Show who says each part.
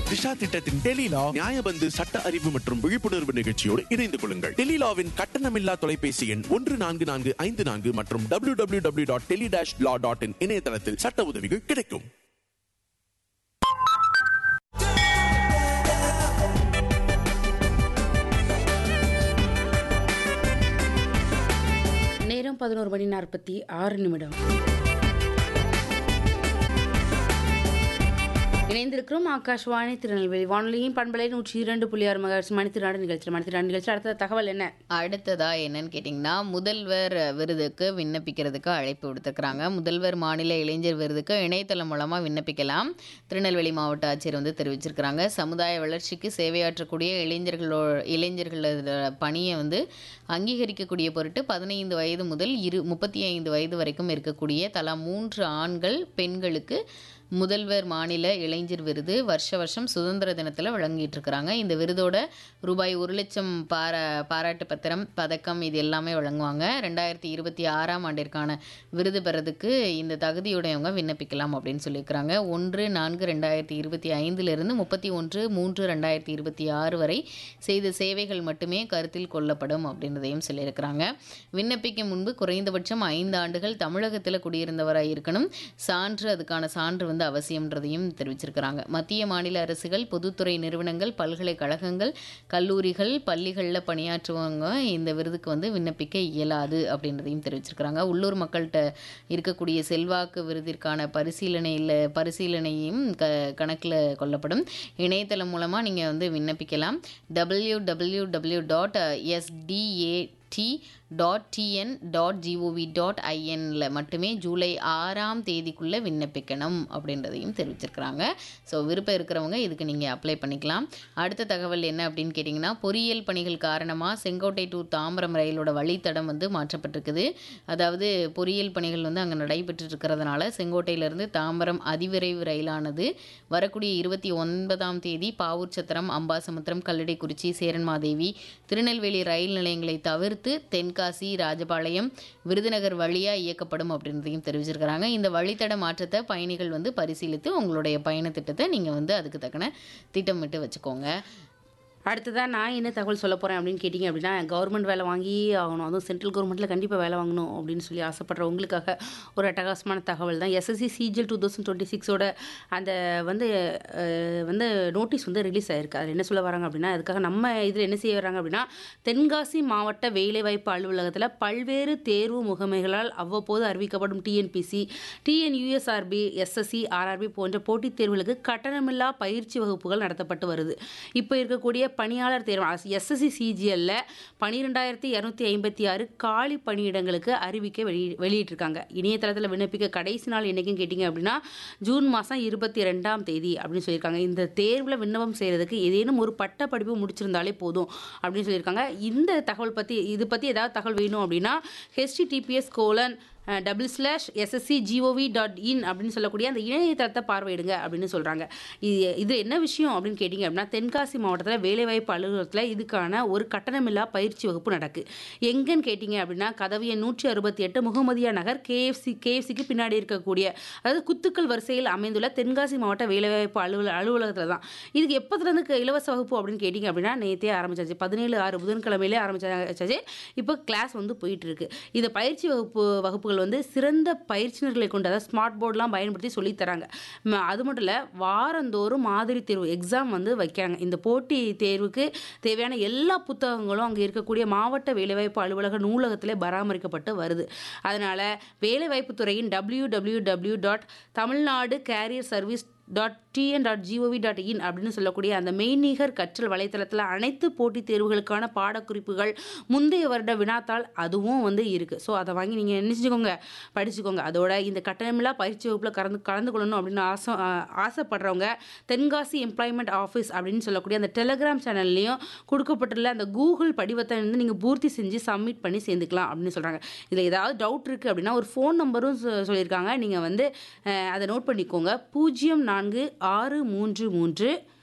Speaker 1: திஷா திட்டத்தின் டெலிலா நியாயபந்து சட்ட அறிவு மற்றும் விழிப்புணர்வு நிகழ்ச்சியோடு இணைந்து கொள்ளுங்கள் டெலிலாவின் கட்டணமில்லா தொலைபேசி எண் ஒன்று நான்கு நான்கு ஐந்து நான்கு மற்றும் W W W dot tele dash law dot in இணையதளத்தில் சட்ட உதவிகள் கிடைக்கும்
Speaker 2: நேரம் பதினோரு மணி நாற்பத்தி ஆறு நிமிடம் இணைந்திருக்கிறோம் ஆகாஷ்வாணி திருநெல்வேலி வானொலியின் பண்பலை நூற்றி இரண்டு புள்ளி ஆறு மகர்ஸ் மணித்திருநாடு நிகழ்ச்சி மணித்திருநாடு நிகழ்ச்சி அடுத்த தகவல் என்ன
Speaker 3: அடுத்ததா என்னன்னு கேட்டிங்கன்னா முதல்வர் விருதுக்கு விண்ணப்பிக்கிறதுக்கு அழைப்பு விடுத்துருக்குறாங்க முதல்வர் மாநில இளைஞர் விருதுக்கு இணையதளம் மூலமாக விண்ணப்பிக்கலாம் திருநெல்வேலி மாவட்ட ஆட்சியர் வந்து தெரிவிச்சிருக்கிறாங்க சமுதாய வளர்ச்சிக்கு சேவையாற்றக்கூடிய இளைஞர்களோ இளைஞர்களோட பணியை வந்து அங்கீகரிக்கக்கூடிய பொருட்டு பதினைந்து வயது முதல் இரு முப்பத்தி ஐந்து வயது வரைக்கும் இருக்கக்கூடிய தலா மூன்று ஆண்கள் பெண்களுக்கு முதல்வர் மாநில இளைஞர் விருது வருஷ வருஷம் சுதந்திர தினத்தில் வழங்கிட்டு இருக்கிறாங்க இந்த விருதோட ரூபாய் ஒரு லட்சம் பாரா பாராட்டு பத்திரம் பதக்கம் இது எல்லாமே வழங்குவாங்க ரெண்டாயிரத்தி இருபத்தி ஆறாம் ஆண்டிற்கான விருது பெறதுக்கு இந்த தகுதியுடையவங்க விண்ணப்பிக்கலாம் அப்படின்னு சொல்லியிருக்கிறாங்க ஒன்று நான்கு ரெண்டாயிரத்தி இருபத்தி ஐந்திலிருந்து முப்பத்தி ஒன்று மூன்று ரெண்டாயிரத்தி இருபத்தி ஆறு வரை செய்த சேவைகள் மட்டுமே கருத்தில் கொள்ளப்படும் அப்படின்றதையும் சொல்லியிருக்கிறாங்க விண்ணப்பிக்கும் முன்பு குறைந்தபட்சம் ஐந்து ஆண்டுகள் தமிழகத்தில் குடியிருந்தவராக இருக்கணும் சான்று அதுக்கான சான்று வந்து அவசியம்ன்றதையும் தெரிவிச்சிருக்கிறாங்க மத்திய மாநில அரசுகள் பொதுத்துறை நிறுவனங்கள் பல்கலைக்கழகங்கள் கல்லூரிகள் பள்ளிகளில் பணியாற்றுவவங்க இந்த விருதுக்கு வந்து விண்ணப்பிக்க இயலாது அப்படின்றதையும் தெரிவிச்சிருக்கிறாங்க உள்ளூர் மக்கள்கிட்ட இருக்கக்கூடிய செல்வாக்கு விருதிற்கான பரிசீலனையில் பரிசீலனையும் க கணக்கில் கொள்ளப்படும் இணையதளம் மூலமாக நீங்கள் வந்து விண்ணப்பிக்கலாம் W W W dot STA T dot TN dot GOV dot ஐஎன்ல மட்டுமே ஜூலை ஆறாம் தேதிக்குள்ளே விண்ணப்பிக்கணும் அப்படின்றதையும் தெரிவிச்சிருக்கிறாங்க ஸோ விருப்பம் இருக்கிறவங்க இதுக்கு நீங்கள் அப்ளை பண்ணிக்கலாம் அடுத்த தகவல் என்ன அப்படின்னு கேட்டிங்கன்னா பொறியியல் பணிகள் காரணமாக செங்கோட்டை டு தாம்பரம் ரயிலோட வழித்தடம் வந்து மாற்றப்பட்டிருக்குது அதாவது பொறியியல் பணிகள் வந்து அங்கே நடைபெற்று இருக்கிறதுனால செங்கோட்டையிலேருந்து தாம்பரம் அதிவிரைவு ரயிலானது வரக்கூடிய இருபத்தி ஒன்பதாம் தேதி பாவூர் சத்திரம் அம்பாசமுத்திரம் கல்லடைக்குறிச்சி சேரன்மாதேவி திருநெல்வேலி ரயில் நிலையங்களை தவிர்த்து தென்காசி ராஜபாளையம் விருதுநகர் வழியாக இயக்கப்படும் அப்படின்றதையும் தெரிவிச்சிருக்கிறாங்க இந்த வழித்தட மாற்றத்தை பயணிகள் வந்து பரிசீலித்து உங்களுடைய பயண திட்டத்தை நீங்கள் வந்து அதுக்கு தக்கன திட்டமிட்டு வச்சுக்கோங்க
Speaker 2: அடுத்ததான் நான் என்ன தகவல் சொல்ல போகிறேன் அப்படின்னு கேட்டிங்க அப்படின்னா கவர்மெண்ட் வேலை வாங்கி ஆகணும் அதுவும் சென்ட்ரல் கவர்மெண்ட்டில் கண்டிப்பாக வேலை வாங்கணும் அப்படின்னு சொல்லி ஆசைப்படுற உங்களுக்காக ஒரு அட்டகாசமான தகவல் தான் SSC CGL two thousand twenty சிக்ஸோட அந்த வந்து அஹ், வந்து நோட்டீஸ் வந்து ரிலீஸ் ஆயிருக்கு அதில் என்ன சொல்ல வராங்க அப்படின்னா அதுக்காக நம்ம இதில் என்ன செய்ய வராங்க அப்படின்னா தென்காசி மாவட்ட வேலைவாய்ப்பு அலுவலகத்தில் பல்வேறு தேர்வு முகமைகளால் அவ்வப்போது அறிவிக்கப்படும் டிஎன்பிசி டிஎன்யூஎஸ்ஆர்பி எஸ்எஸ்சி ஆர்ஆர்பி போன்ற போட்டித் தேர்வுகளுக்கு கட்டணமில்லா பயிற்சி வகுப்புகள் நடத்தப்பட்டு வருது இப்போ இருக்கக்கூடிய பணியாளர் தேர்வு எஸ்எஸ்சி சிஜிஎல்ல பன்னிரெண்டாயிரத்தி இரநூத்தி ஐம்பத்தி ஆறு காலி பணியிடங்களுக்கு அறிவிக்கை வெளி வெளியிட்டிருக்காங்க இணையதளத்தில் விண்ணப்பிக்க கடைசி நாள் என்னைக்குன்னு கேட்டிங்க அப்படின்னா ஜூன் மாதம் இருபத்தி ரெண்டாம் தேதி அப்படின்னு சொல்லியிருக்காங்க இந்த தேர்வில் விண்ணப்பம் செய்கிறதுக்கு ஏதேனும் ஒரு பட்ட படிப்பு முடிச்சிருந்தாலே போதும் அப்படின்னு சொல்லியிருக்காங்க இந்த தகவல் பற்றி இது பற்றி ஏதாவது தகவல் வேணும் அப்படின்னா HTTPS colon double slash SSC GOV dot in அப்படின்னு சொல்லக்கூடிய அந்த இணையதளத்தை பார்வையிடுங்க அப்படின்னு சொல்கிறாங்க இது இது என்ன விஷயம் அப்படின்னு கேட்டிங்க அப்படின்னா தென்காசி மாவட்டத்தில் வேலைவாய்ப்பு அலுவலகத்தில் இதுக்கான ஒரு கட்டணமில்லா பயிற்சி வகுப்பு நடக்கு எங்கன்னு கேட்டிங்க அப்படின்னா கதவிய நூற்றி அறுபத்தி எட்டு முகமதியா நகர் கேஎஃப்சி கேஎஃப்சிக்கு பின்னாடி இருக்கக்கூடிய அதாவது குத்துக்கள் வரிசையில் அமைந்துள்ள தென்காசி மாவட்ட வேலைவாய்ப்பு அலுவல அலுவலகத்தில் தான் இதுக்கு எப்போதுலேருந்து இலவச வகுப்பு அப்படின்னு கேட்டிங்க அப்படின்னா நேற்றே ஆரம்பிச்சாச்சு பதினேழு ஆறு புதன்கிழமையிலே ஆரம்பிச்சாச்சு இப்போ கிளாஸ் வந்து போயிட்டு இருக்கு இந்த பயிற்சி வகுப்பு வகுப்புகள் வந்து சிறந்த பயிற்சினர்களை கொண்டு அதாவது ஸ்மார்ட் போர்டெலாம் பயன்படுத்தி சொல்லித் தராங்க ம- அது மட்டும் இல்லை வாரந்தோறும் மாதிரி தேர்வு எக்ஸாம் வந்து வைக்கிறாங்க இந்த போட்டி தேர்வுக்கு தேவையான எல்லா புத்தகங்களும் அங்கே இருக்கக்கூடிய மாவட்ட வேலைவாய்ப்பு அலுவலக நூலகத்திலே பராமரிக்கப்பட்டு வருது அதனால் வேலைவாய்ப்பு துறையின் W W W dot Tamil Nadu career service dot TN dot GOV dot in அப்படின்னு சொல்லக்கூடிய அந்த மெய்நிகர் கற்றல் வலைத்தளத்தில் அனைத்து போட்டித் தேர்வுகளுக்கான பாடக்குறிப்புகள் முந்தைய வருட வினாத்தாள் அதுவும் வந்து இருக்குது ஸோ அதை வாங்கி நீங்கள் என்ன செஞ்சுக்கோங்க படிச்சுக்கோங்க அதோட இந்த கட்டணமில்லா பயிற்சி வகுப்பில் கலந்து கலந்து கொள்ளணும் அப்படின்னு ஆசை ஆ- ஆசைப்படுறவங்க தென்காசி எம்ப்ளாய்மெண்ட் ஆஃபீஸ் அப்படின்னு சொல்லக்கூடிய அந்த டெலகிராம் சேனல்லையும் கொடுக்கப்பட்டுள்ள அந்த கூகுள் படிவத்தை வந்து நீங்கள் பூர்த்தி செஞ்சு சப்மிட் பண்ணி சேர்ந்துக்கலாம் அப்படின்னு சொல்கிறாங்க இதில் ஏதாவது டவுட் இருக்குது அப்படின்னா ஒரு ஃபோன் நம்பரும் சொ- சொல்லியிருக்காங்க நீங்கள் வந்து அஹ், அதை நோட் பண்ணிக்கோங்க பூஜ்ஜியம் நான்கு ஆறு மூன்று மூன்று